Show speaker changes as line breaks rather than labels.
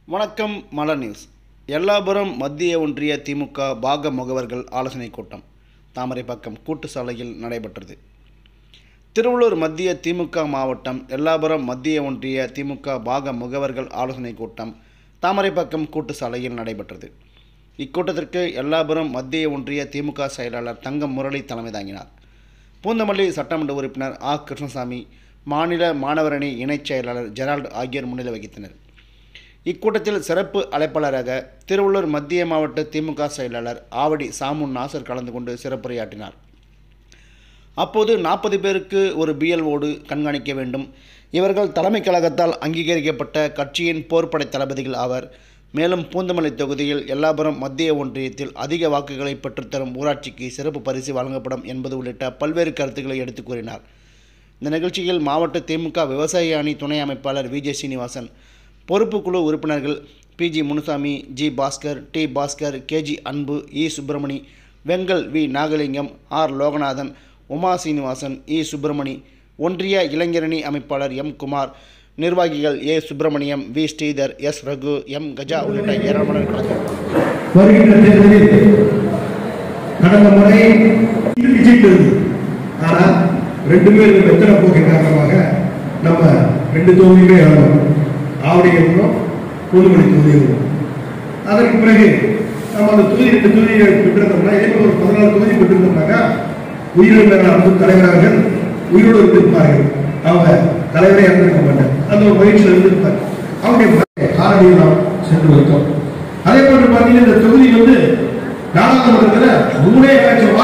வணக்கம் மலர் நியூஸ் எல்லாபுரம் மத்திய ஒன்றிய திமுக பாக முகவர்கள் ஆலோசனைக் கூட்டம் தாமரைப்பாக்கம் கூட்டு சாலையில் நடைபெற்றது திருவள்ளூர் மத்திய திமுக மாவட்டம் எல்லாபுரம் மத்திய ஒன்றிய திமுக பாக முகவர்கள் ஆலோசனைக் கூட்டம் தாமரைப்பாக்கம் கூட்டு சாலையில் நடைபெற்றது இக்கூட்டத்திற்கு எல்லாபுரம் மத்திய ஒன்றிய திமுக செயலாளர் தங்கம் முரளி தலைமை தாங்கினார் பூந்தமல்லி சட்டமன்ற உறுப்பினர் ஆ கிருஷ்ணசாமி மாநில மாணவரணி இணைச் செயலாளர் ஜெரால்டு ஆகியோர் முன்னிலை வகித்தனர் இக்கூட்டத்தில் சிறப்பு அழைப்பாளராக திருவள்ளூர் மத்திய மாவட்ட திமுக செயலாளர் ஆவடி சாமு நாசர் கலந்து கொண்டு சிறப்புரையாற்றினார் அப்போது நாற்பது பேருக்கு ஒரு பிஎல்ஓடு கண்காணிக்க வேண்டும் இவர்கள் தலைமைக் கழகத்தால் அங்கீகரிக்கப்பட்ட கட்சியின் போர்ப்படை தளபதிகள் ஆவர் மேலும் பூந்தமல்லி தொகுதியில் எல்லாபுரம் மத்திய ஒன்றியத்தில் அதிக வாக்குகளை பெற்றுத்தரும் ஊராட்சிக்கு சிறப்பு பரிசு வழங்கப்படும் என்பது உள்ளிட்ட பல்வேறு கருத்துக்களை எடுத்துக் கூறினார் இந்த நிகழ்ச்சியில் மாவட்ட திமுக விவசாய அணி துணை அமைப்பாளர் விஜய் சீனிவாசன் பொறுப்பு குழு உறுப்பினர்கள் PG Munusamy G Bhaskar T Bhaskar KG Anbu E Subramani Vengal V Nagalingam R Loganathan Uma Srinivasan E Subramani ஒன்றிய இளைஞரணி அமைப்பாளர் எம் குமார் நிர்வாகிகள் A Subramaniam V Sridhar S Raghu M Gaja உள்ளிட்ட ஏராளமானோர் கலந்து கொண்டனர்.
வருகின்ற தேர்தலில் கடந்த முறை விஜயித்தது ஆனால் ரெண்டு பேர் வெத்தனை போக்கு காரணமாக நம்ம ரெண்டு தொகுதியுமே இழந்தோம் ஆவடி இருக்கிறோம் பூதுமணி தொகுதி இருக்கிறோம் அதற்கு பிறகு நம்ம அந்த தொகுதி ரெண்டு தொகுதியை பெற்றிருந்தோம்னா இதே போல ஒரு பதினாலு தொகுதி பெற்றிருந்தோம்னாக்கா உயிரிழந்த அன்பு தலைவர்கள் உயிரோடு இருந்திருப்பார்கள் அவங்க தலைவரே இறந்திருக்க மாட்டார் அந்த ஒரு பயிற்சியில் இருந்திருப்பார் அவருடைய மகனை ஆரடியில் நாம் சென்று வைத்தோம் அதே போன்று பார்த்தீங்கன்னா இந்த தொகுதி வந்து நாடாளுமன்றத்தில் மூணே எலெக்ஷன்